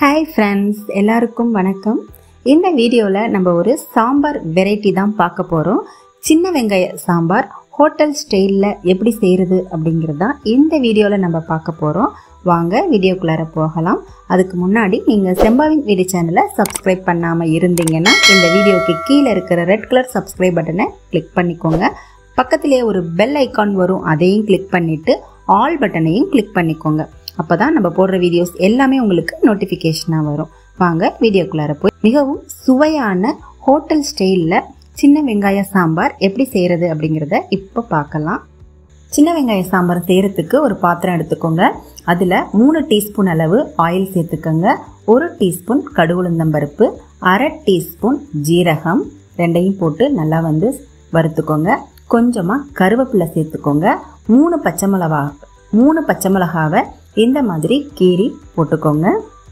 hi friends எல்லாருக்கும் வணக்கம் இந்த வீடியோவில் நம்ம ஒரு சாம்பார் வெரைட்டி தான் பார்க்க போகிறோம் சின்ன வெங்காய சாம்பார் ஹோட்டல் ஸ்டைலில் எப்படி செய்கிறது அப்படிங்கிறது தான் இந்த வீடியோவில் நம்ம பார்க்க போகிறோம் வாங்க வீடியோக்குள்ளார போகலாம் அதுக்கு முன்னாடி நீங்கள் செம்பாவின் வீடியோ சேனலை சப்ஸ்கிரைப் பண்ணாமல் இருந்தீங்கன்னா இந்த வீடியோக்கு கீழே இருக்கிற ரெட் கலர் சப்ஸ்கிரைப் பட்டனை கிளிக் பண்ணிக்கோங்க பக்கத்திலேயே ஒரு பெல் ஐக்கான் வரும் அதையும் கிளிக் பண்ணிவிட்டு ஆல் பட்டனையும் கிளிக் பண்ணிக்கோங்க அப்போ தான் நம்ம போடுற வீடியோஸ் எல்லாமே உங்களுக்கு நோட்டிஃபிகேஷனாக வரும் வாங்க வீடியோக்குள்ளார போய் மிகவும் சுவையான ஹோட்டல் ஸ்டைலில் சின்ன வெங்காய சாம்பார் எப்படி செய்கிறது அப்படிங்கிறத இப்போ பார்க்கலாம் சின்ன வெங்காய சாம்பார் செய்கிறதுக்கு ஒரு பாத்திரம் எடுத்துக்கோங்க அதில் மூணு டீஸ்பூன் அளவு ஆயில் சேர்த்துக்கோங்க ஒரு டீஸ்பூன் கடுகுளுந்தம்பருப்பு அரை டீஸ்பூன் ஜீரகம் ரெண்டையும் போட்டு நல்லா வந்து வறுத்துக்கோங்க கொஞ்சமாக கருவேப்பிலை சேர்த்துக்கோங்க மூணு பச்சை மிளகா மூணு பச்சை மிளகாவை இந்த மாதிரி கீரி போட்டுக்கோங்க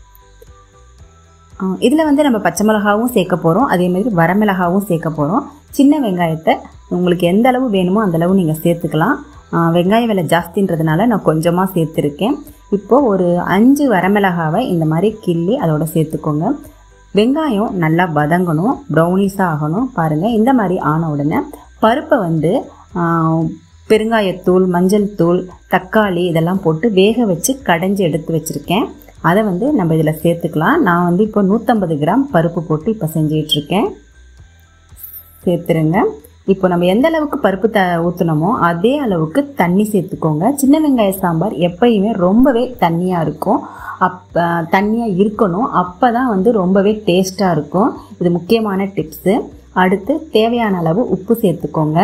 இதில் வந்து நம்ம பச்சை மிளகாவும் சேர்க்க போகிறோம் அதே மாதிரி வரமிளகாவும் சேர்க்க போகிறோம் சின்ன வெங்காயத்தை உங்களுக்கு எந்த அளவு வேணுமோ அந்த அளவு நீங்கள் சேர்த்துக்கலாம் வெங்காய விலை ஜாஸ்தின்றதுனால நான் கொஞ்சமாக சேர்த்துருக்கேன் இப்போது ஒரு அஞ்சு வரமிளகாவை இந்த மாதிரி கிள்ளி அதோட சேர்த்துக்கோங்க வெங்காயம் நல்லா வதங்கணும் ப்ரௌனிஸாக ஆகணும் பாருங்கள் இந்த மாதிரி ஆன உடனே பருப்பை வந்து பெருங்காயத்தூள் மஞ்சள் தூள் தக்காளி இதெல்லாம் போட்டு வேக வச்சு கடைஞ்சி எடுத்து வச்சுருக்கேன் அதை வந்து நம்ம இதில் சேர்த்துக்கலாம் நான் வந்து இப்போ நூற்றம்பது கிராம் பருப்பு போட்டு இப்போ செஞ்சிகிட்ருக்கேன் சேர்த்துருங்க இப்போ நம்ம எந்த அளவுக்கு பருப்பு த ஊற்றுனோமோ அதே அளவுக்கு தண்ணி சேர்த்துக்கோங்க சின்ன வெங்காய சாம்பார் எப்பயுமே ரொம்பவே தண்ணியாக இருக்கும் அப்போ தண்ணியாக இருக்கணும் அப்போ தான் வந்து ரொம்பவே டேஸ்ட்டாக இருக்கும் இது முக்கியமான டிப்ஸு அடுத்து தேவையான அளவு உப்பு சேர்த்துக்கோங்க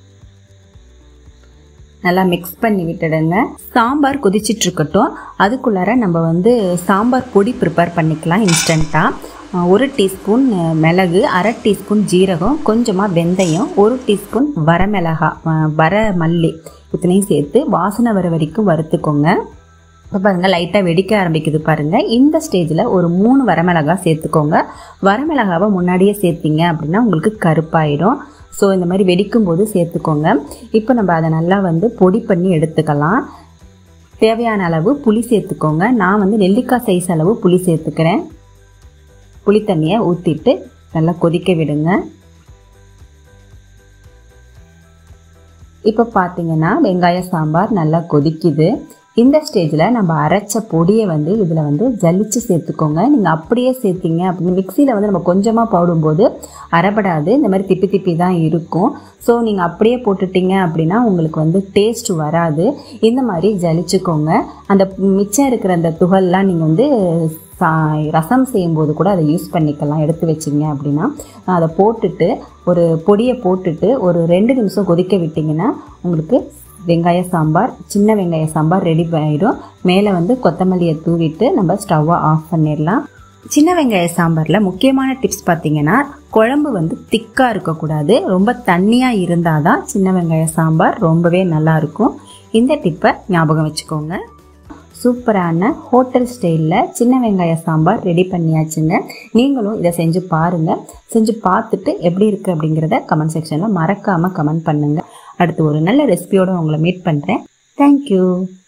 நல்லா மிக்ஸ் பண்ணி விட்டுடுங்க சாம்பார் கொதிச்சிட்டு இருக்கட்டும் அதுக்குள்ளார நம்ம வந்து சாம்பார் பொடி ப்ரிப்பேர் பண்ணிக்கலாம் இன்ஸ்டண்ட்டாக ஒரு டீஸ்பூன் மிளகு அரை டீஸ்பூன் ஜீரகம் கொஞ்சமாக வெந்தயம் ஒரு டீஸ்பூன் வரமிளகா வர மல்லி இத்தனையும் சேர்த்து வாசனை வர வரைக்கும் வறுத்துக்கோங்க இப்போ பாருங்கள் லைட்டாக வெடிக்க ஆரம்பிக்குது பாருங்கள் இந்த ஸ்டேஜில் ஒரு மூணு வரமிளகா சேர்த்துக்கோங்க வரமிளகாவை முன்னாடியே சேர்த்திங்க அப்படின்னா உங்களுக்கு கருப்பாயிடும் ஸோ இந்த மாதிரி வெடிக்கும் போது சேர்த்துக்கோங்க இப்போ நம்ம அதை நல்லா வந்து பொடி பண்ணி எடுத்துக்கலாம் தேவையான அளவு புளி சேர்த்துக்கோங்க நான் வந்து நெல்லிக்காய் சைஸ் அளவு புளி சேர்த்துக்கிறேன் புளி தண்ணியை ஊற்றிட்டு நல்லா கொதிக்க விடுங்க இப்போ பார்த்தீங்கன்னா வெங்காய சாம்பார் நல்லா கொதிக்குது இந்த ஸ்டேஜில் நம்ம அரைச்ச பொடியை வந்து இதில் வந்து ஜலிச்சு சேர்த்துக்கோங்க நீங்கள் அப்படியே சேர்த்திங்க அப்படின்னு மிக்சியில் வந்து நம்ம கொஞ்சமாக போடும்போது அரைப்படாது இந்த மாதிரி திப்பி திப்பி தான் இருக்கும் ஸோ நீங்கள் அப்படியே போட்டுட்டீங்க அப்படின்னா உங்களுக்கு வந்து டேஸ்ட் வராது இந்த மாதிரி ஜலிச்சுக்கோங்க அந்த மிச்சம் இருக்கிற அந்த துகள்லாம் நீங்கள் வந்து ரசம் செய்யும்போது கூட அதை யூஸ் பண்ணிக்கலாம் எடுத்து வச்சிங்க அப்படின்னா அதை போட்டுட்டு ஒரு பொடியை போட்டுட்டு ஒரு ரெண்டு நிமிஷம் கொதிக்க விட்டிங்கன்னா உங்களுக்கு வெங்காய சாம்பார் சின்ன வெங்காய சாம்பார் ரெடி ஆகிடும் மேலே வந்து கொத்தமல்லியை தூவிட்டு நம்ம ஸ்டவ்வை ஆஃப் பண்ணிடலாம் சின்ன வெங்காய சாம்பாரில் முக்கியமான டிப்ஸ் பார்த்தீங்கன்னா குழம்பு வந்து திக்காக இருக்கக்கூடாது ரொம்ப தண்ணியாக இருந்தால் தான் சின்ன வெங்காய சாம்பார் ரொம்பவே நல்லாயிருக்கும் இந்த டிப்பை ஞாபகம் வச்சுக்கோங்க சூப்பரான ஹோட்டல் ஸ்டைலில் சின்ன வெங்காய சாம்பார் ரெடி பண்ணியாச்சுங்க நீங்களும் இதை செஞ்சு பாருங்கள் செஞ்சு பார்த்துட்டு எப்படி இருக்குது அப்படிங்கிறத கமெண்ட் செக்ஷனில் மறக்காமல் கமெண்ட் பண்ணுங்கள் அடுத்து ஒரு நல்ல ரெசிபியோடு உங்களை மீட் பண்ணுறேன் தேங்க்யூ